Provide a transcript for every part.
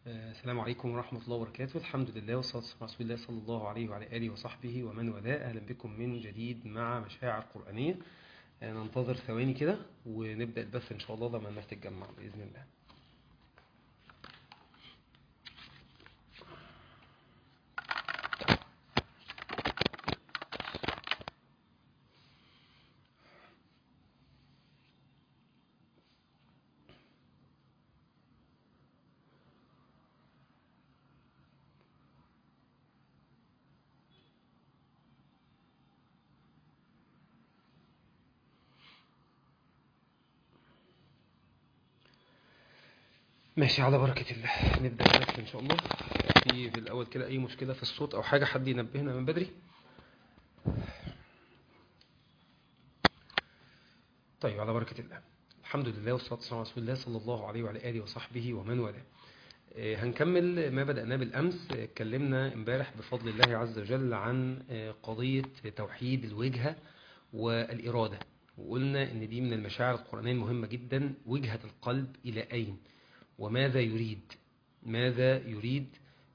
السلام عليكم ورحمة الله وبركاته الحمد لله والصلاة والسلام على رسول الله صلى الله عليه وعلى آله وصحبه ومن والاه أهلا بكم من جديد مع مشاعر قرآنية ننتظر ثواني كده ونبدأ البث إن شاء الله لما الناس تتجمع بإذن الله ماشي على بركة الله نبدأ البث إن شاء الله في في الأول كده أي مشكلة في الصوت أو حاجة حد ينبهنا من بدري طيب على بركة الله الحمد لله والصلاة والسلام على رسول الله صلى الله عليه وعلى آله وصحبه ومن والاه هنكمل ما بدأناه بالأمس اتكلمنا امبارح بفضل الله عز وجل عن قضية توحيد الوجهة والإرادة وقلنا ان دي من المشاعر القرآنية المهمة جدا وجهة القلب إلى أين وماذا يريد ماذا يريد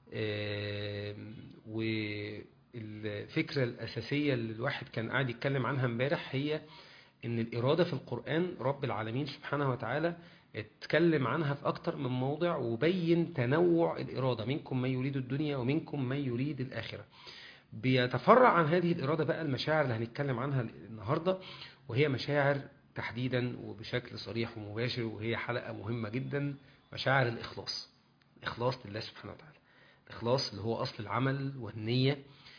والفكرة الأساسية اللي الواحد كان قاعد يتكلم عنها امبارح هي ان الإرادة في القرآن رب العالمين سبحانه وتعالى اتكلم عنها في أكتر من موضع وبين تنوع الإرادة منكم من يريد الدنيا ومنكم من يريد الآخرة بيتفرع عن هذه الإرادة بقى المشاعر اللي هنتكلم عنها النهاردة وهي مشاعر تحديدا وبشكل صريح ومباشر وهي حلقة مهمة جدا مشاعر الإخلاص الإخلاص لله سبحانه وتعالى الإخلاص اللي هو أصل العمل والنية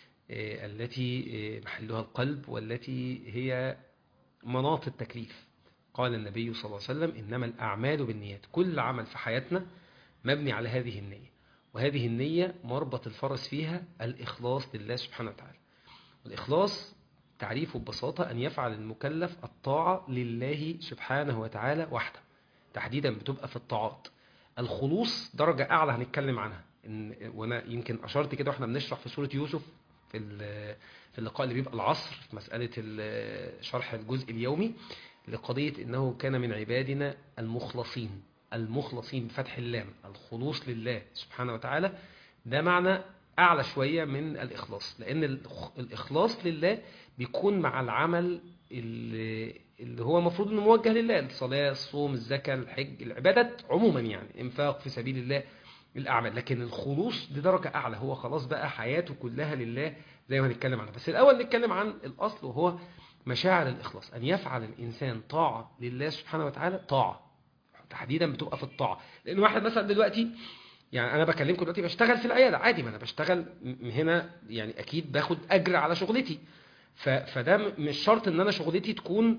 التي محلها القلب والتي هي مناط التكليف قال النبي صلى الله عليه وسلم إنما الأعمال بالنيات كل عمل في حياتنا مبني على هذه النية وهذه النية مربط الفرس فيها الإخلاص لله سبحانه وتعالى والإخلاص تعريفه ببساطة أن يفعل المكلف الطاعة لله سبحانه وتعالى وحده تحديدا بتبقى في الطاعات الخلوص درجة أعلى هنتكلم عنها إن وأنا يمكن أشرت كده وإحنا بنشرح في سورة يوسف في في اللقاء اللي بيبقى العصر في مسألة شرح الجزء اليومي لقضية إنه كان من عبادنا المخلصين المخلصين بفتح اللام الخلوص لله سبحانه وتعالى ده معنى أعلى شوية من الإخلاص لأن الإخلاص لله بيكون مع العمل اللي, اللي هو المفروض انه موجه لله الصلاة الصوم الزكاة الحج العبادات عموما يعني انفاق في سبيل الله الأعمال لكن الخلوص دي درجة أعلى هو خلاص بقى حياته كلها لله زي ما هنتكلم عنها بس الأول نتكلم عن الأصل وهو مشاعر الإخلاص أن يفعل الإنسان طاعة لله سبحانه وتعالى طاعة تحديدا بتبقى في الطاعة لأن واحد مثلا دلوقتي يعني أنا بكلمكم دلوقتي بشتغل في العيادة عادي ما أنا بشتغل هنا يعني أكيد باخد أجر على شغلتي فده مش شرط ان انا شغلتي تكون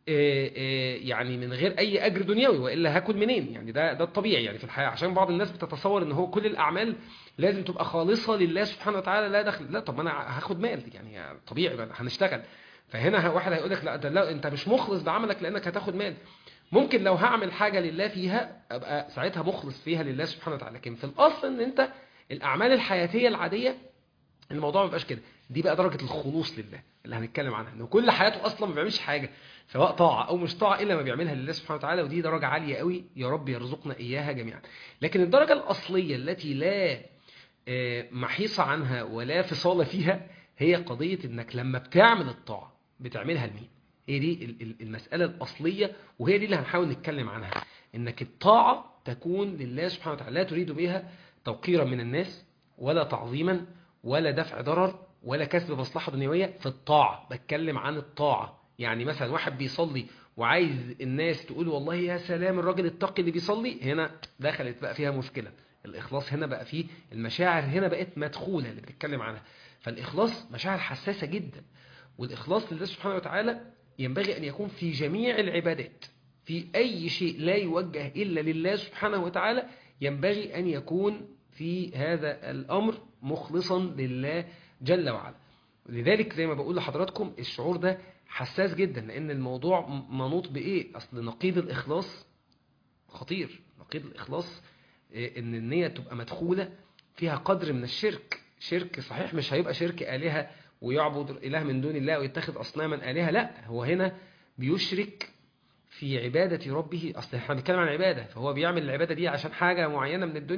يعني من غير اي اجر دنيوي والا هاكل منين يعني ده ده الطبيعي يعني في الحياه عشان بعض الناس بتتصور ان هو كل الاعمال لازم تبقى خالصه لله سبحانه وتعالى لا دخل لا طب ما انا هاخد مال يعني طبيعي هنشتغل فهنا واحد هيقول لك لا ده لا انت مش مخلص بعملك لانك هتاخد مال ممكن لو هعمل حاجه لله فيها ابقى ساعتها مخلص فيها لله سبحانه وتعالى لكن في الاصل ان انت الاعمال الحياتيه العاديه الموضوع ما بيبقاش كده دي بقى درجة الخلوص لله اللي هنتكلم عنها انه كل حياته اصلا ما بيعملش حاجة سواء طاعة او مش طاعة الا ما بيعملها لله سبحانه وتعالى ودي درجة عالية قوي يا رب يرزقنا اياها جميعا لكن الدرجة الاصلية التي لا محيص عنها ولا فصال فيها هي قضية انك لما بتعمل الطاعة بتعملها لمين هي دي المسألة الأصلية وهي دي اللي هنحاول نتكلم عنها انك الطاعة تكون لله سبحانه وتعالى لا تريد بها توقيرا من الناس ولا تعظيما ولا دفع ضرر ولا كسب مصلحة دنيوية في الطاعة بتكلم عن الطاعة يعني مثلا واحد بيصلي وعايز الناس تقول والله يا سلام الراجل التقي اللي بيصلي هنا دخلت بقى فيها مشكلة الإخلاص هنا بقى فيه المشاعر هنا بقت مدخولة اللي بتتكلم عنها فالإخلاص مشاعر حساسة جدا والإخلاص لله سبحانه وتعالى ينبغي أن يكون في جميع العبادات في أي شيء لا يوجه إلا لله سبحانه وتعالى ينبغي أن يكون في هذا الأمر مخلصا لله جل وعلا لذلك زي ما بقول لحضراتكم الشعور ده حساس جدا لأن الموضوع منوط بإيه أصل نقيض الإخلاص خطير نقيض الإخلاص إن النية تبقى مدخولة فيها قدر من الشرك شرك صحيح مش هيبقى شرك آلهة ويعبد إله من دون الله ويتخذ أصناما آلهة لا هو هنا بيشرك في عبادة ربه أصل احنا بنتكلم عن عبادة فهو بيعمل العبادة دي عشان حاجة معينة من الدنيا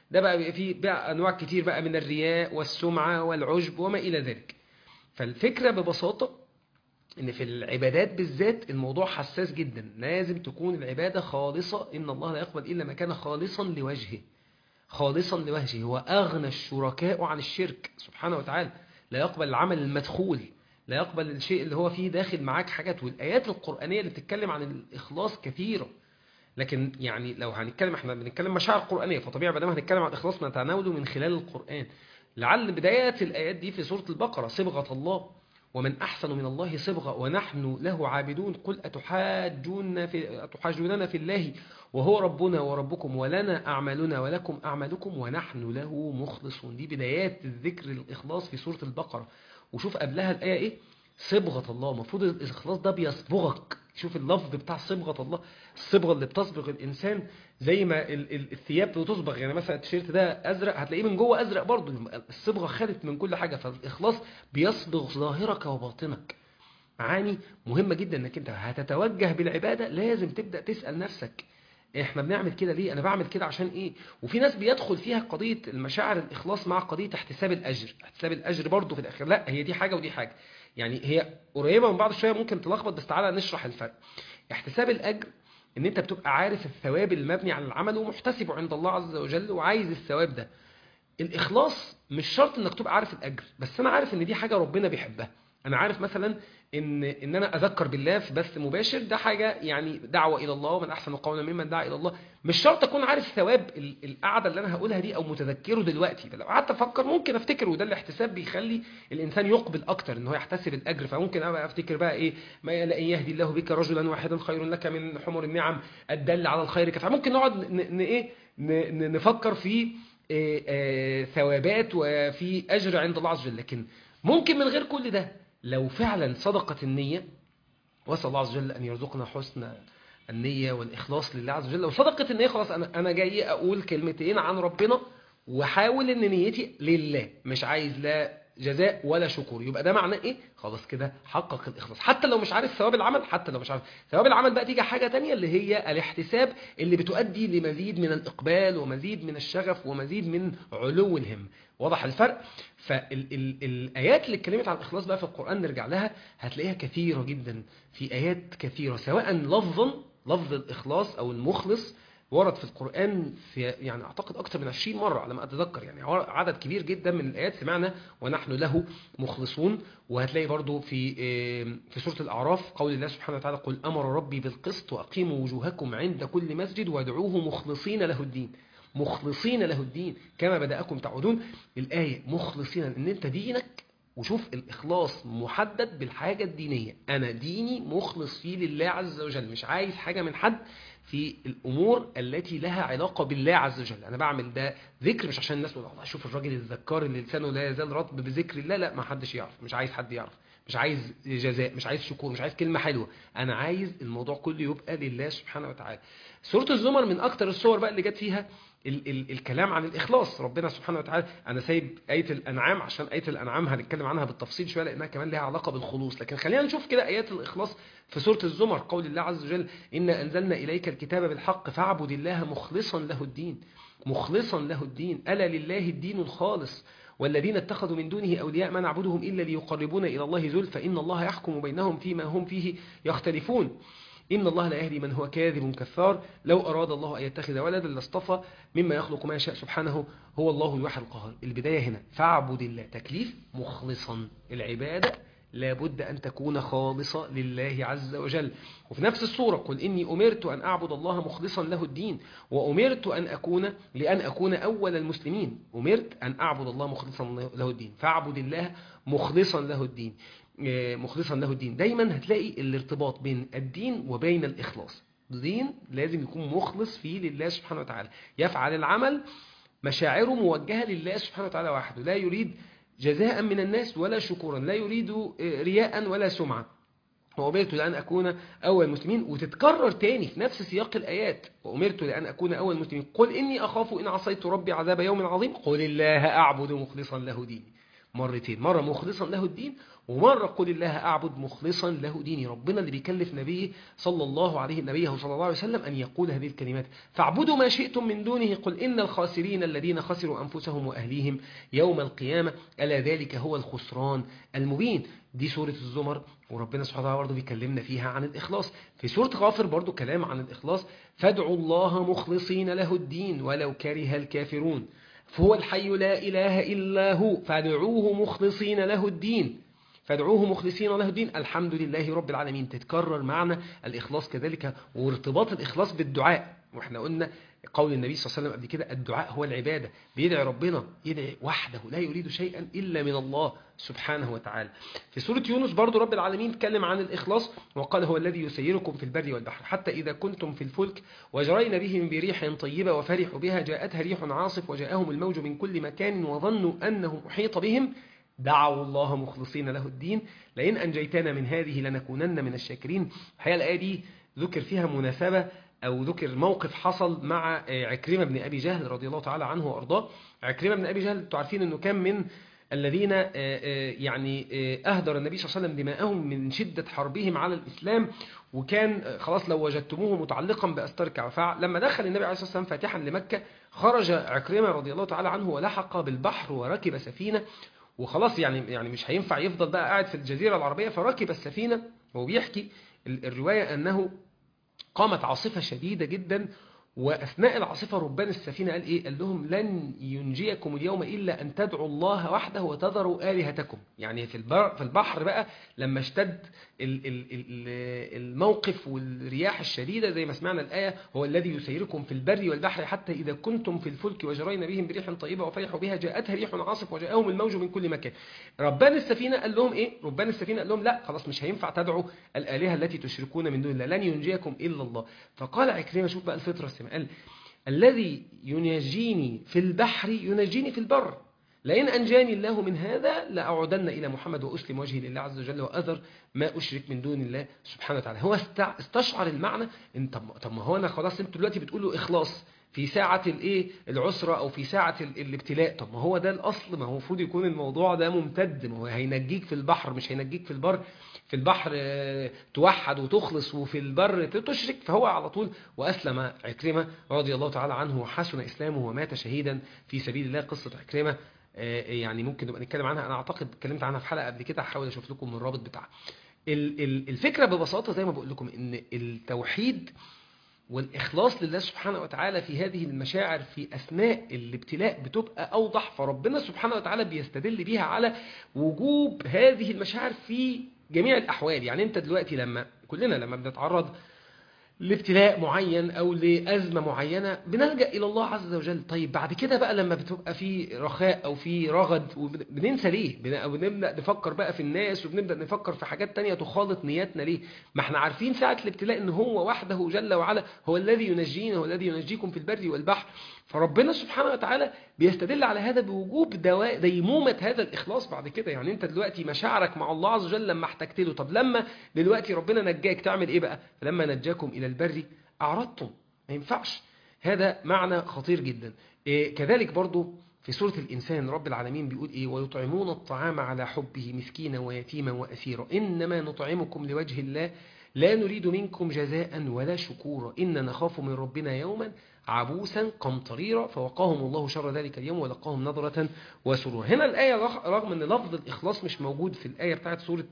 ده بقى بيبقى فيه بقى انواع كتير بقى من الرياء والسمعه والعجب وما الى ذلك فالفكره ببساطه ان في العبادات بالذات الموضوع حساس جدا لازم تكون العباده خالصه ان الله لا يقبل الا ما كان خالصا لوجهه خالصا لوجهه هو اغنى الشركاء عن الشرك سبحانه وتعالى لا يقبل العمل المدخول لا يقبل الشيء اللي هو فيه داخل معاك حاجات والايات القرانيه اللي بتتكلم عن الاخلاص كثيره لكن يعني لو هنتكلم احنا بنتكلم مشاعر قرانيه فطبيعي ما دام هنتكلم عن الاخلاص نتناوله من خلال القران لعل بدايات الايات دي في سوره البقره صبغه الله ومن أحسن من الله صبغة ونحن له عابدون قل أتحاجون في أتحاجوننا في الله وهو ربنا وربكم ولنا أعمالنا ولكم أعمالكم ونحن له مخلصون دي بدايات الذكر الإخلاص في سورة البقرة وشوف قبلها الآية إيه صبغة الله المفروض الإخلاص ده بيصبغك شوف اللفظ بتاع صبغة الله الصبغة اللي بتصبغ الإنسان زي ما ال- ال- الثياب بتصبغ يعني مثلا التيشيرت ده أزرق هتلاقيه من جوه أزرق برضه الصبغة خدت من كل حاجة فالإخلاص بيصبغ ظاهرك وباطنك معاني مهمة جدا انك انت هتتوجه بالعبادة لازم تبدأ تسأل نفسك احنا بنعمل كده ليه انا بعمل كده عشان ايه وفي ناس بيدخل فيها قضية المشاعر الاخلاص مع قضية احتساب الاجر احتساب الاجر برضه في الاخر لا هي دي حاجة ودي حاجة يعني هي قريبة من بعض شوية ممكن تلخبط بس تعالى نشرح الفرق احتساب الاجر ان انت بتبقى عارف الثواب المبني على العمل ومحتسبه عند الله عز وجل وعايز الثواب ده الاخلاص مش شرط انك تبقى عارف الاجر بس انا عارف ان دي حاجة ربنا بيحبها انا عارف مثلا ان ان انا اذكر بالله في بث مباشر ده حاجه يعني دعوه الى الله ومن احسن قولا ممن دعا الى الله مش شرط اكون عارف ثواب ال- القعده اللي انا هقولها دي او متذكره دلوقتي فلو قعدت افكر ممكن افتكر وده الاحتساب بيخلي الانسان يقبل اكتر ان هو يحتسب الاجر فممكن ابقى افتكر بقى ايه ما لئن يهدي الله بك رجلا واحدا خير لك من حمر النعم الدل على الخير فممكن نقعد ن- ن- ايه ن- ن- نفكر في إيه، آه، ثوابات وفي اجر عند الله عز وجل لكن ممكن من غير كل ده لو فعلا صدقت النية واسأل الله عز وجل أن يرزقنا حسن النية والإخلاص لله عز وجل لو صدقت النية خلاص أنا, أنا جاي أقول كلمتين عن ربنا وحاول أن نيتي لله مش عايز لا جزاء ولا شكور يبقى ده معناه ايه خلاص كده حقق الاخلاص حتى لو مش عارف ثواب العمل حتى لو مش عارف ثواب العمل بقى تيجي حاجه تانية اللي هي الاحتساب اللي بتؤدي لمزيد من الاقبال ومزيد من الشغف ومزيد من علو الهم واضح الفرق فالايات اللي اتكلمت عن الاخلاص بقى في القران نرجع لها هتلاقيها كثيره جدا في ايات كثيره سواء لفظا لفظ الاخلاص او المخلص ورد في القرآن في يعني أعتقد أكثر من 20 مرة على ما أتذكر يعني عدد كبير جدا من الآيات سمعنا ونحن له مخلصون وهتلاقي برضو في في سورة الأعراف قول الله سبحانه وتعالى قل أمر ربي بالقسط وأقيموا وجوهكم عند كل مسجد وادعوه مخلصين له الدين مخلصين له الدين كما بدأكم تعودون الآية مخلصين إن أنت دينك وشوف الإخلاص محدد بالحاجة الدينية أنا ديني مخلص فيه لله عز وجل مش عايز حاجة من حد في الأمور التي لها علاقة بالله عز وجل أنا بعمل ده ذكر مش عشان الناس تقول الله شوف الراجل الذكار اللي لسانه لا يزال رطب بذكر الله لا ما حدش يعرف مش عايز حد يعرف مش عايز جزاء مش عايز شكور مش عايز كلمة حلوة أنا عايز الموضوع كله يبقى لله سبحانه وتعالى سورة الزمر من أكتر الصور بقى اللي جت فيها ال ال الكلام عن الإخلاص ربنا سبحانه وتعالى أنا سايب آية الأنعام عشان آية الأنعام هنتكلم عنها بالتفصيل شوية لأنها كمان لها علاقة بالخلوص لكن خلينا نشوف كده آيات الإخلاص في سورة الزمر قول الله عز وجل إنا أنزلنا إليك الكتاب بالحق فاعبد الله مخلصا له الدين مخلصا له الدين ألا لله الدين الخالص والذين اتخذوا من دونه أولياء ما نعبدهم إلا ليقربونا إلى الله زلفى إن الله يحكم بينهم فيما هم فيه يختلفون إن الله لا يهدي من هو كاذب كفار لو أراد الله أن يتخذ ولدا لاصطفى مما يخلق ما يشاء سبحانه هو الله الواحد القهار البداية هنا فاعبد الله تكليف مخلصا العبادة لابد أن تكون خالصة لله عز وجل وفي نفس الصورة قل إني أمرت أن أعبد الله مخلصا له الدين وأمرت أن أكون لأن أكون أول المسلمين أمرت أن أعبد الله مخلصا له الدين فاعبد الله مخلصا له الدين مخلصا له الدين دايما هتلاقي الارتباط بين الدين وبين الإخلاص الدين لازم يكون مخلص فيه لله سبحانه وتعالى يفعل العمل مشاعره موجهة لله سبحانه وتعالى وحده لا يريد جزاء من الناس ولا شكورا لا يريد رياء ولا سمعة وأمرت لأن أكون أول المسلمين وتتكرر تاني في نفس سياق الآيات وأمرت لأن أكون أول المسلمين قل إني أخاف إن عصيت ربي عذاب يوم عظيم قل الله أعبد مخلصا له ديني مرتين مرة مخلصا له الدين ومرة قل الله أعبد مخلصا له ديني ربنا اللي بيكلف نبيه صلى الله عليه نبيه صلى الله عليه وسلم أن يقول هذه الكلمات فاعبدوا ما شئتم من دونه قل إن الخاسرين الذين خسروا أنفسهم وأهليهم يوم القيامة ألا ذلك هو الخسران المبين دي سورة الزمر وربنا سبحانه وتعالى برضه بيكلمنا فيها عن الإخلاص في سورة غافر برضه كلام عن الإخلاص فادعوا الله مخلصين له الدين ولو كره الكافرون فهو الحي لا إله إلا هو فادعوه مخلصين له الدين فادعوه مخلصين له الدين الحمد لله رب العالمين تتكرر معنا الإخلاص كذلك وارتباط الإخلاص بالدعاء واحنا قلنا قول النبي صلى الله عليه وسلم قبل كده الدعاء هو العبادة بيدعي ربنا يدعي وحده لا يريد شيئا إلا من الله سبحانه وتعالى في سورة يونس برضو رب العالمين تكلم عن الإخلاص وقال هو الذي يسيركم في البر والبحر حتى إذا كنتم في الفلك وجرين بهم بريح طيبة وفرحوا بها جاءتها ريح عاصف وجاءهم الموج من كل مكان وظنوا أنه محيط بهم دعوا الله مخلصين له الدين لئن أنجيتنا من هذه لنكونن من الشاكرين الحقيقة الآية دي ذكر فيها مناسبة أو ذكر موقف حصل مع عكرمة بن أبي جهل رضي الله تعالى عنه وأرضاه عكرمة بن أبي جهل تعرفين أنه كان من الذين يعني أهدر النبي صلى الله عليه وسلم دماءهم من شدة حربهم على الإسلام وكان خلاص لو وجدتموه متعلقا بأستار الكعبة فلما دخل النبي عليه الصلاة والسلام فاتحا لمكة خرج عكرمة رضي الله تعالى عنه ولحق بالبحر وركب سفينة وخلاص يعني يعني مش هينفع يفضل بقى قاعد في الجزيرة العربية فركب السفينة وهو بيحكي الرواية أنه قامت عاصفة شديدة جدا وأثناء العاصفة ربان السفينة قال إيه؟ قال لهم لن ينجيكم اليوم إلا أن تدعوا الله وحده وتذروا آلهتكم يعني في البر في البحر بقى لما اشتد الموقف والرياح الشديدة زي ما سمعنا الآية هو الذي يسيركم في البر والبحر حتى إذا كنتم في الفلك وجرين بهم بريح طيبة وفرحوا بها جاءتها ريح عاصف وجاءهم الموج من كل مكان ربان السفينة قال لهم إيه؟ ربان السفينة قال لهم لا خلاص مش هينفع تدعوا الآلهة التي تشركون من دون الله لن ينجيكم إلا الله فقال عكرمة شوف بقى الفطرة السماء قال الذي ينجيني في البحر ينجيني في البر لئن أنجاني الله من هذا لأعودن إلى محمد وأسلم وجهي لله عز وجل وأذر ما أشرك من دون الله سبحانه وتعالى هو استشعر المعنى إن طب ما هو أنا خلاص أنتوا دلوقتي بتقولوا إخلاص في ساعة الايه العسرة او في ساعة الابتلاء طب ما هو ده الاصل ما هو المفروض يكون الموضوع ده ممتد ما هو هينجيك في البحر مش هينجيك في البر في البحر توحد وتخلص وفي البر تشرك فهو على طول وأسلم عكرمة رضي الله تعالى عنه وحسن إسلامه ومات شهيدا في سبيل الله قصة عكرمة يعني ممكن نبقى نتكلم عنها أنا أعتقد اتكلمت عنها في حلقة قبل كده هحاول أشوف لكم الرابط بتاعها الفكرة ببساطة زي ما بقول لكم إن التوحيد والإخلاص لله سبحانه وتعالى في هذه المشاعر في أثناء الابتلاء بتبقى أوضح فربنا سبحانه وتعالى بيستدل بيها على وجوب هذه المشاعر في جميع الأحوال يعني أنت دلوقتي لما كلنا لما بنتعرض لابتلاء معين أو لأزمة معينة بنلجأ إلى الله عز وجل طيب بعد كده بقى لما بتبقى في رخاء أو في رغد بننسى ليه أو بنبدأ نفكر بقى في الناس وبنبدأ نفكر في حاجات تانية تخالط نياتنا ليه ما احنا عارفين ساعة الابتلاء ان هو وحده جل وعلا هو الذي ينجينا هو الذي ينجيكم في البر والبحر فربنا سبحانه وتعالى بيستدل على هذا بوجوب دواء ديمومة هذا الإخلاص بعد كده يعني أنت دلوقتي مشاعرك مع الله عز وجل لما احتجت له طب لما دلوقتي ربنا نجاك تعمل إيه بقى لما نجاكم إلى البر أعرضتم ما ينفعش هذا معنى خطير جدا إيه كذلك برضو في سورة الإنسان رب العالمين بيقول إيه ويطعمون الطعام على حبه مسكينا ويتيما وأسيرا إنما نطعمكم لوجه الله لا نريد منكم جزاء ولا شكورا إن نخاف من ربنا يوما عبوسا قمطريرا فوقاهم الله شر ذلك اليوم ولقاهم نظرة وسرورا هنا الآية رغم أن لفظ الإخلاص مش موجود في الآية بتاعت سورة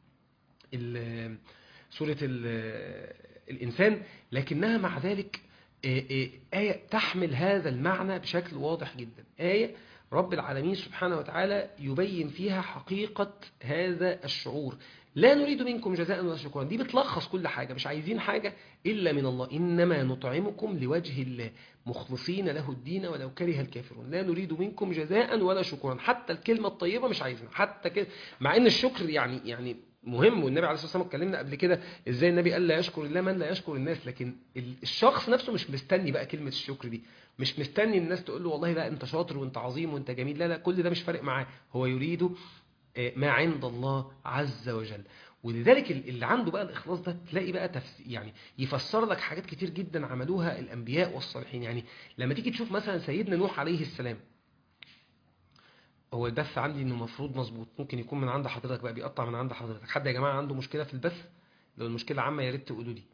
ال سورة ال الإنسان لكنها مع ذلك آية تحمل هذا المعنى بشكل واضح جدا آية رب العالمين سبحانه وتعالى يبين فيها حقيقة هذا الشعور لا نريد منكم جزاء ولا شكرا دي بتلخص كل حاجة مش عايزين حاجة إلا من الله إنما نطعمكم لوجه الله مخلصين له الدين ولو كره الكافرون لا نريد منكم جزاء ولا شكرا حتى الكلمة الطيبة مش عايزينها حتى كده مع إن الشكر يعني يعني مهم والنبي عليه الصلاة والسلام اتكلمنا قبل كده ازاي النبي قال لا يشكر الله من لا يشكر الناس لكن الشخص نفسه مش مستني بقى كلمة الشكر دي مش مستني الناس تقول له والله لا انت شاطر وانت عظيم وانت جميل لا لا كل ده مش فارق معاه هو يريد ما عند الله عز وجل ولذلك اللي عنده بقى الإخلاص ده تلاقي بقى تفس يعني يفسر لك حاجات كتير جدا عملوها الأنبياء والصالحين يعني لما تيجي تشوف مثلا سيدنا نوح عليه السلام هو البث عندي انه المفروض مظبوط ممكن يكون من عند حضرتك بقى بيقطع من عند حضرتك حد يا جماعه عنده مشكله في البث لو المشكله عامه يا ريت تقولوا لي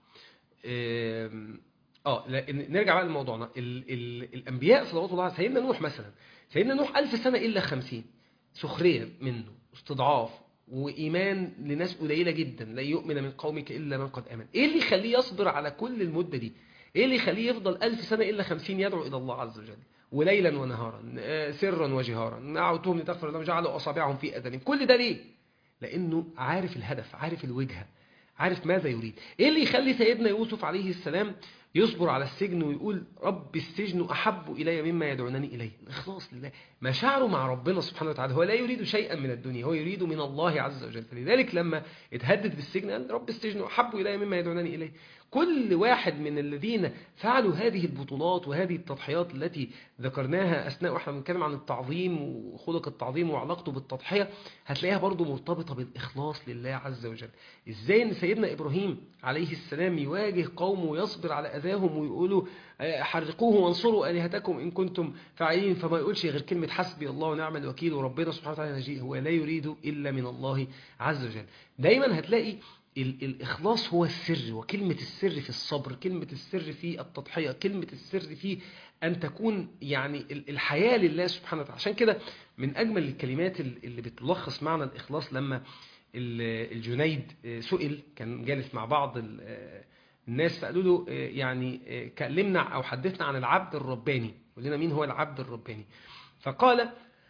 آم، اه لا، ن- نرجع بقى لموضوعنا ال ال الانبياء صلوات الله عليه سيدنا نوح مثلا سيدنا نوح ألف سنه الا خمسين سخريه منه استضعاف وايمان لناس قليله جدا لا يؤمن من قومك الا من قد امن ايه اللي يخليه يصبر على كل المده دي ايه اللي يخليه يفضل ألف سنه الا خمسين يدعو الى الله عز وجل وليلا ونهارا آه، سرا وجهارا دعوتهم لتغفر لهم جعلوا اصابعهم في اذانهم كل ده ليه لانه عارف الهدف عارف الوجهه عارف ماذا يريد ايه اللي يخلي سيدنا يوسف عليه السلام يصبر على السجن ويقول رب السجن احب الي مما يدعونني اليه الاخلاص لله مشاعره مع ربنا سبحانه وتعالى هو لا يريد شيئا من الدنيا هو يريد من الله عز وجل فلذلك لما اتهدد بالسجن قال رب السجن احب الي مما يدعونني اليه كل واحد من الذين فعلوا هذه البطولات وهذه التضحيات التي ذكرناها اثناء واحنا بنتكلم عن التعظيم وخلق التعظيم وعلاقته بالتضحيه هتلاقيها برضو مرتبطه بالاخلاص لله عز وجل ازاي ان سيدنا ابراهيم عليه السلام يواجه قومه ويصبر على اذاهم ويقولوا آه، حرقوه وانصروا الهتكم ان كنتم فاعلين فما يقولش غير كلمه حسبي الله ونعم الوكيل وربنا سبحانه وتعالى نجيه هو لا يريد الا من الله عز وجل دايما هتلاقي ال- الإخلاص هو السر وكلمة السر في الصبر كلمة السر في التضحية كلمة السر في أن تكون يعني ال- الحياة لله سبحانه وتعالى عشان كده من أجمل الكلمات ال- اللي بتلخص معنى الإخلاص لما ال- الجنيد آه، سئل كان جالس مع بعض ال- آه، الناس فقالوا له آه، يعني آه، كلمنا أو حدثنا عن العبد الرباني قول لنا مين هو العبد الرباني فقال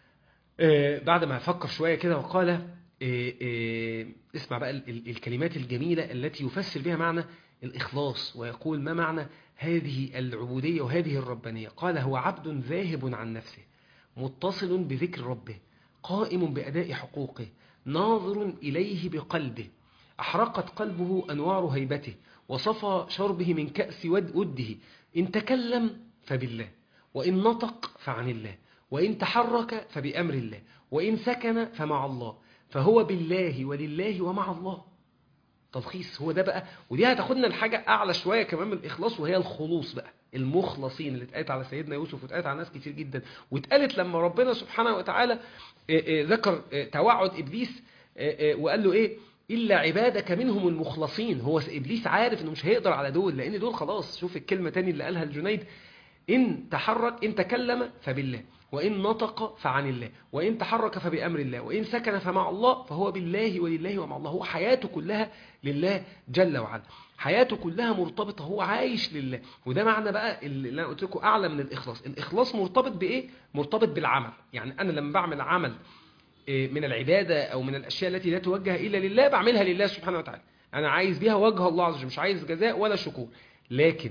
آه، بعد ما فكر شوية كده وقال آه، آه، اسمع بقى ال- ال- الكلمات الجميلة التي يفسر بها معنى الإخلاص ويقول ما معنى هذه العبودية وهذه الربانية قال هو عبد ذاهب عن نفسه متصل بذكر ربه قائم بأداء حقوقه ناظر إليه بقلبه أحرقت قلبه أنوار هيبته وصفى شربه من كأس ود وده إن تكلم فبالله وإن نطق فعن الله وإن تحرك فبأمر الله وإن سكن فمع الله فهو بالله ولله ومع الله تلخيص هو ده بقى ودي هتاخدنا لحاجة أعلى شوية كمان من الإخلاص وهي الخلوص بقى المخلصين اللي اتقالت على سيدنا يوسف واتقالت على ناس كتير جدا واتقالت لما ربنا سبحانه وتعالى آه، آه، ذكر آه، توعد إبليس آه، آه، وقال له إيه إلا عبادك منهم المخلصين هو إبليس عارف إنه مش هيقدر على دول لأن دول خلاص شوف الكلمة تاني اللي قالها الجنيد إن تحرك إن تكلم فبالله وإن نطق فعن الله وإن تحرك فبأمر الله وإن سكن فمع الله فهو بالله ولله ومع الله هو حياته كلها لله جل وعلا حياته كلها مرتبطة هو عايش لله وده معنى بقى اللي أنا قلت لكم أعلى من الإخلاص الإخلاص مرتبط بإيه؟ مرتبط بالعمل يعني أنا لما بعمل عمل إيه، من العبادة أو من الأشياء التي لا توجه إلا لله بعملها لله سبحانه وتعالى أنا عايز بيها وجه الله عز وجل مش عايز جزاء ولا شكور لكن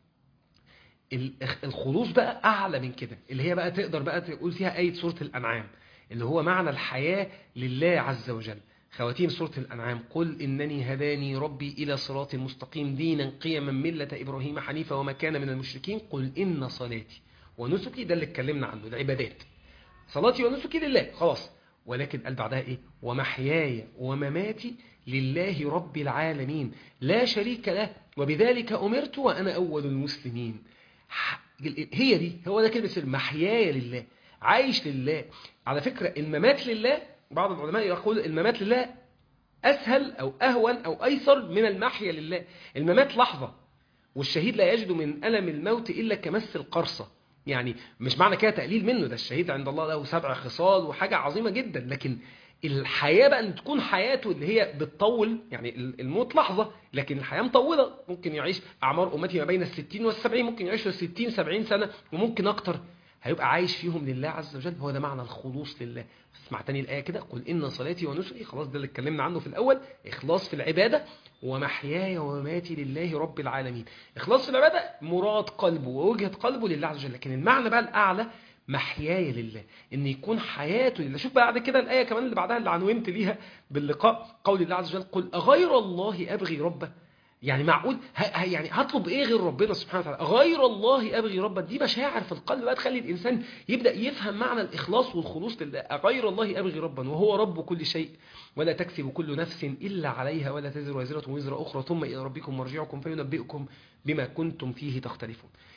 الإخ- الخلوص بقى أعلى من كده اللي هي بقى تقدر بقى تقول فيها آية سورة الأنعام اللي هو معنى الحياة لله عز وجل خواتيم سورة الأنعام قل إنني هداني ربي إلى صراط مستقيم دينا قيما ملة إبراهيم حنيفا وما كان من المشركين قل إن صلاتي ونسكي ده اللي اتكلمنا عنه العبادات صلاتي ونسكي لله خلاص ولكن قال بعدها ايه ومحياي ومماتي لله رب العالمين لا شريك له وبذلك أمرت وأنا أول المسلمين ح- هي دي هو ده كلمة سر محياي لله عايش لله على فكرة الممات لله بعض العلماء يقول الممات لله أسهل أو أهون أو أيسر من المحيا لله الممات لحظة والشهيد لا يجد من ألم الموت إلا كمس القرصة يعني مش معنى كده تقليل منه ده الشهيد عند الله له سبع خصال وحاجة عظيمة جدا لكن الحياة بقى ان تكون حياته اللي هي بتطول يعني الموت لحظة لكن الحياة مطولة ممكن يعيش أعمار أمتي ما بين الستين والسبعين ممكن يعيش الستين سبعين سنة وممكن أكتر هيبقى عايش فيهم لله عز وجل هو ده معنى الخلوص لله اسمع تاني الآية كده قل إن صلاتي ونسكي خلاص ده اللي اتكلمنا عنه في الأول إخلاص في العبادة ومحياي ومماتي لله رب العالمين إخلاص في العبادة مراد قلبه ووجهة قلبه لله عز وجل لكن المعنى بقى الأعلى محياي لله ان يكون حياته لله شوف بعد كده الآية كمان اللي بعدها اللي عنونت ليها باللقاء قول الله عز وجل قل أغير الله أبغي ربه يعني معقول ه... ه... يعني هطلب ايه غير ربنا سبحانه وتعالى غير الله ابغي ربا دي مشاعر في القلب بقى تخلي الانسان يبدا يفهم معنى الاخلاص والخلوص لله غير الله ابغي ربا وهو رب كل شيء ولا تكسب كل نفس الا عليها ولا تزر وازره وزر اخرى ثم الى ربكم مرجعكم فينبئكم بما كنتم فيه تختلفون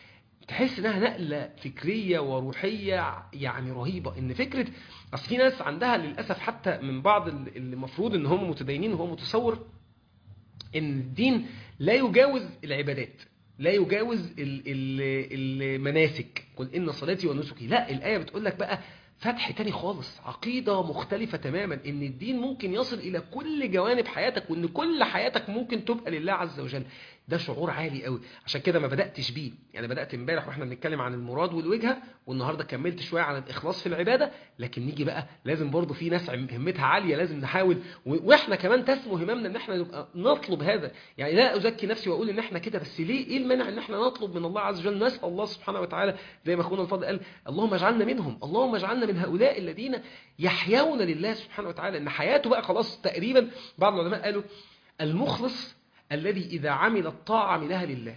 تحس انها نقله فكريه وروحيه يعني رهيبه ان فكره اصل في ناس عندها للاسف حتى من بعض اللي المفروض ان هم متدينين وهو متصور ان الدين لا يجاوز العبادات لا يجاوز ال- ال- المناسك قل ان صلاتي ونسكي لا الايه بتقول لك بقى فتح تاني خالص عقيدة مختلفة تماما ان الدين ممكن يصل الى كل جوانب حياتك وان كل حياتك ممكن تبقى لله عز وجل ده شعور عالي قوي عشان كده ما بدأتش بيه يعني بدأت امبارح واحنا بنتكلم عن المراد والوجهة والنهاردة كملت شوية عن الإخلاص في العبادة لكن نيجي بقى لازم برضو في ناس عم- همتها عالية لازم نحاول و- واحنا كمان تسمو هممنا ان احنا نبقى نطلب هذا يعني لا أزكي نفسي وأقول ان احنا كده بس ليه ايه المانع ان احنا نطلب من الله عز وجل نسأل الله سبحانه وتعالى زي ما اخونا الفاضل قال اللهم اجعلنا منهم اللهم اجعلنا من هؤلاء الذين يحيون لله سبحانه وتعالى ان حياته بقى خلاص تقريبا بعض العلماء قالوا المخلص الذي إذا عمل الطاعة عملها لله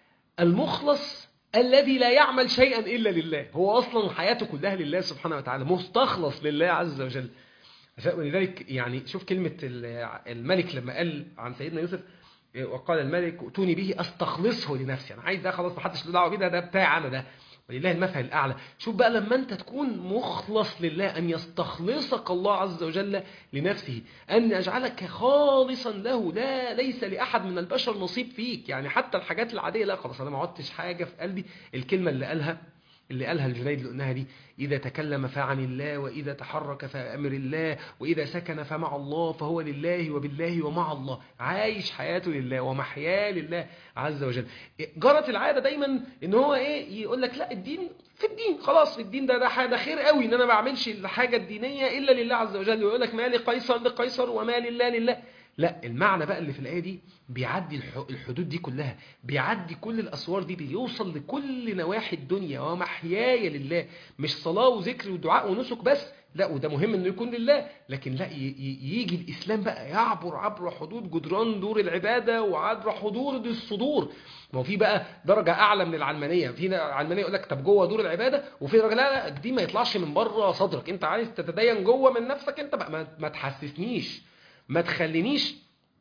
المخلص الذي لا يعمل شيئا إلا لله هو أصلا حياته كلها لله سبحانه وتعالى مستخلص لله عز وجل ولذلك يعني شوف كلمة ال- الملك لما قال عن سيدنا يوسف وقال الملك ائتوني به استخلصه لنفسي انا عايز ده خلاص ما حدش له دعوه بيه ده ده بتاعي انا ده ولله المثل الاعلى شوف بقى لما انت تكون مخلص لله ان يستخلصك الله عز وجل لنفسه ان يجعلك خالصا له لا ليس لاحد من البشر نصيب فيك يعني حتى الحاجات العاديه لا خلاص انا ما عدتش حاجه في قلبي الكلمه اللي قالها اللي قالها الجنيد اللي قلناها دي إذا تكلم فعن الله وإذا تحرك فأمر الله وإذا سكن فمع الله فهو لله وبالله ومع الله عايش حياته لله ومحياه لله عز وجل جرت العادة دايما إن هو إيه يقول لك لا الدين في الدين خلاص في الدين ده ده حاجة خير قوي إن أنا ما بعملش الحاجة الدينية إلا لله عز وجل ويقول لك ما لقيصر لقيصر وما لله لله لا المعنى بقى اللي في الآية دي بيعدي الح- الحدود دي كلها بيعدي كل الأسوار دي بيوصل لكل نواحي الدنيا ومحياي لله مش صلاة وذكر ودعاء ونسك بس لا وده مهم انه يكون لله لكن لا ي- ي- يجي الاسلام بقى يعبر عبر حدود جدران دور العباده وعبر حدود الصدور ما هو في بقى درجه اعلى من العلمانيه في علمانيه يقول لك طب جوه دور العباده وفي درجه لا لا دي ما يطلعش من بره صدرك انت عايز تتدين جوه من نفسك انت بقى ما, ما تحسسنيش ما تخلينيش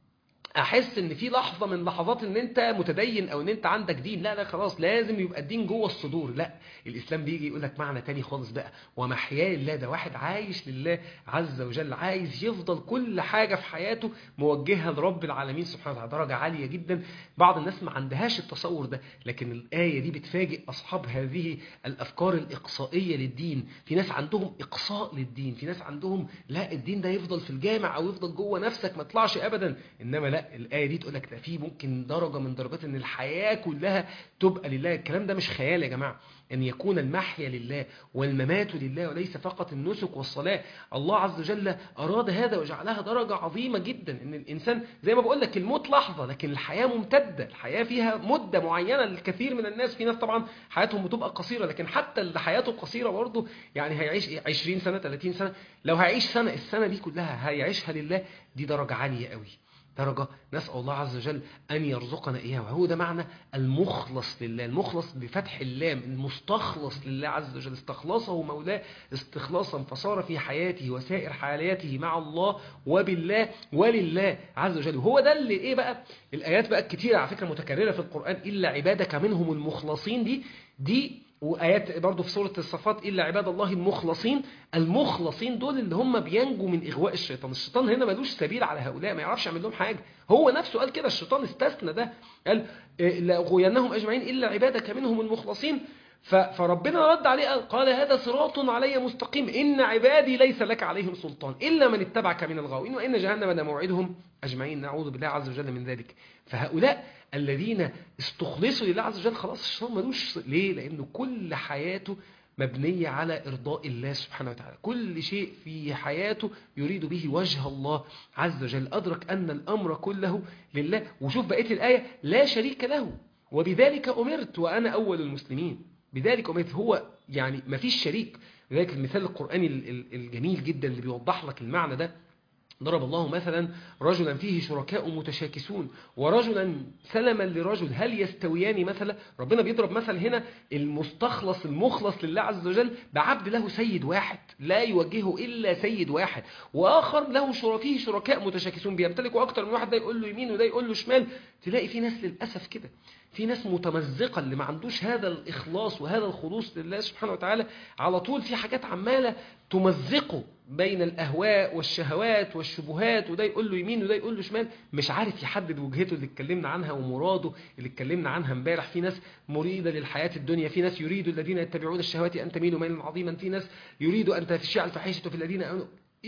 احس ان في لحظه من لحظات ان انت متدين او ان انت عندك دين لا لا خلاص لازم يبقى الدين جوه الصدور لا الاسلام بيجي يقول لك معنى تاني خالص بقى ومحياه لله ده واحد عايش لله عز وجل عايز يفضل كل حاجه في حياته موجهها لرب العالمين سبحانه وتعالى درجه عاليه جدا بعض الناس ما عندهاش التصور ده لكن الايه دي بتفاجئ اصحاب هذه الافكار الاقصائيه للدين في ناس عندهم اقصاء للدين في ناس عندهم لا الدين ده يفضل في الجامع او يفضل جوه نفسك ما يطلعش ابدا انما لا الايه دي تقول لك ده في ممكن درجه من درجات ان الحياه كلها تبقى لله الكلام ده مش خيال يا جماعه ان يكون المحيا لله والممات لله وليس فقط النسك والصلاه الله عز وجل اراد هذا وجعلها درجه عظيمه جدا ان الانسان زي ما بقول لك الموت لحظه لكن الحياه ممتده الحياه فيها مده معينه للكثير من الناس في ناس طبعا حياتهم بتبقى قصيره لكن حتى اللي حياته قصيره برضه يعني هيعيش 20 سنه 30 سنه لو هيعيش سنه السنه دي كلها هيعيشها لله دي درجه عاليه قوي درجة نسأل الله عز وجل أن يرزقنا إياها وهو ده معنى المخلص لله المخلص بفتح اللام المستخلص لله عز وجل استخلصه مولاه استخلاصا فصار في حياته وسائر حياته مع الله وبالله ولله عز وجل وهو ده اللي إيه بقى الآيات بقى الكتيرة على فكرة متكررة في القرآن إلا عبادك منهم المخلصين دي دي وآيات برضو في سورة الصفات إلا عباد الله المخلصين المخلصين دول اللي هم بينجوا من إغواء الشيطان الشيطان هنا ملوش سبيل على هؤلاء ما يعرفش يعمل لهم حاجة هو نفسه قال كده الشيطان استثنى ده قال لأغوينهم أجمعين إلا عبادك منهم المخلصين فربنا رد عليه قال هذا صراط علي مستقيم إن عبادي ليس لك عليهم سلطان إلا من اتبعك من الغاوين وإن جهنم لموعدهم أجمعين نعوذ بالله عز وجل من ذلك فهؤلاء الذين استخلصوا لله عز وجل خلاص الشيطان ملوش ليه لأنه كل حياته مبنية على إرضاء الله سبحانه وتعالى كل شيء في حياته يريد به وجه الله عز وجل أدرك أن الأمر كله لله وشوف بقية الآية لا شريك له وبذلك أمرت وأنا أول المسلمين بذلك أمرت هو يعني ما فيش شريك لذلك المثال القرآني الجميل جدا اللي بيوضح لك المعنى ده ضرب الله مثلا رجلا فيه شركاء متشاكسون ورجلا سلما لرجل هل يستويان مثلا ربنا بيضرب مثل هنا المستخلص المخلص لله عز وجل بعبد له سيد واحد لا يوجهه إلا سيد واحد وآخر له شر فيه شركاء متشاكسون بيمتلكوا أكتر من واحد ده يقول له يمين وده يقول له شمال تلاقي في ناس للأسف كده في ناس متمزقة اللي ما عندوش هذا الإخلاص وهذا الخلوص لله سبحانه وتعالى على طول في حاجات عمالة تمزقه بين الأهواء والشهوات والشبهات وده يقول له يمين وده يقول له شمال مش عارف يحدد وجهته اللي اتكلمنا عنها ومراده اللي اتكلمنا عنها امبارح في ناس مريدة للحياة الدنيا في ناس يريد الذين يتبعون الشهوات أن تميلوا ميلا عظيما في ناس يريد أن تفشع الفحيشة في الذين آمنوا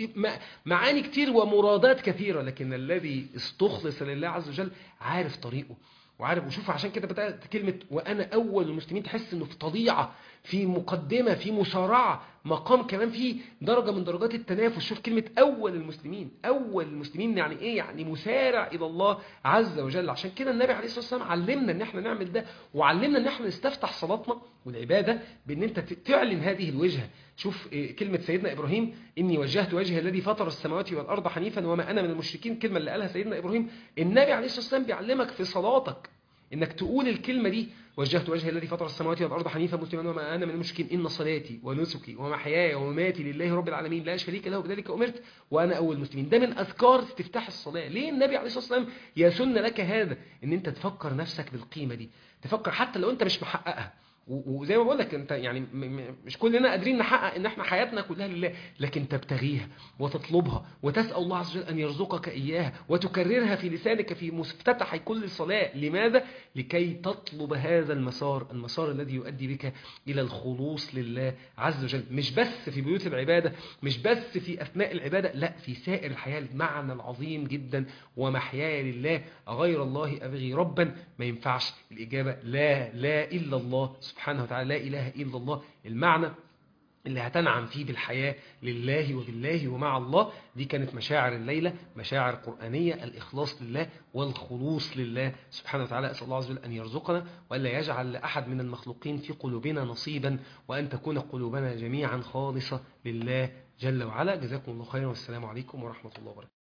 معاني كتير ومرادات كثيرة لكن الذي استخلص لله عز وجل عارف طريقه وعارف وشوف عشان كده بدأت كلمة وأنا أول المسلمين تحس إنه في طليعة في مقدمة في مسارعة مقام كمان في درجة من درجات التنافس شوف كلمة أول المسلمين أول المسلمين يعني إيه يعني مسارع إلى الله عز وجل عشان كده النبي عليه الصلاة والسلام علمنا إن إحنا نعمل ده وعلمنا إن إحنا نستفتح صلاتنا والعبادة بإن أنت تعلن هذه الوجهة شوف كلمة سيدنا إبراهيم إني وجهت وجهي الذي فطر السماوات والأرض حنيفا وما أنا من المشركين الكلمة اللي قالها سيدنا إبراهيم النبي عليه الصلاة والسلام بيعلمك في صلاتك انك تقول الكلمة دي وجهت وجهي الذي فطر السماوات والارض حنيفا مسلما وما انا من المشركين ان صلاتي ونسكي ومحياي ومماتي لله رب العالمين لا شريك له بذلك امرت وانا اول المسلمين ده من اذكار استفتاح الصلاه ليه النبي عليه الصلاه والسلام يسن لك هذا ان انت تفكر نفسك بالقيمه دي تفكر حتى لو انت مش محققها وزي ما بقول لك انت يعني مش كلنا قادرين نحقق ان احنا حياتنا كلها لله لكن تبتغيها وتطلبها وتسال الله عز وجل ان يرزقك اياها وتكررها في لسانك في مفتتح كل صلاه لماذا لكي تطلب هذا المسار المسار الذي يؤدي بك الى الخلوص لله عز وجل مش بس في بيوت العباده مش بس في اثناء العباده لا في سائر الحياه المعنى العظيم جدا ومحياي لله غير الله ابغي ربا ما ينفعش الاجابه لا لا الا الله سبحانه وتعالى لا إله إلا الله المعنى اللي هتنعم فيه بالحياة لله وبالله ومع الله دي كانت مشاعر الليلة مشاعر قرآنية الإخلاص لله والخلوص لله سبحانه وتعالى أسأل الله عز وجل أن يرزقنا وألا يجعل لأحد من المخلوقين في قلوبنا نصيبا وأن تكون قلوبنا جميعا خالصة لله جل وعلا جزاكم الله خيرا والسلام عليكم ورحمة الله وبركاته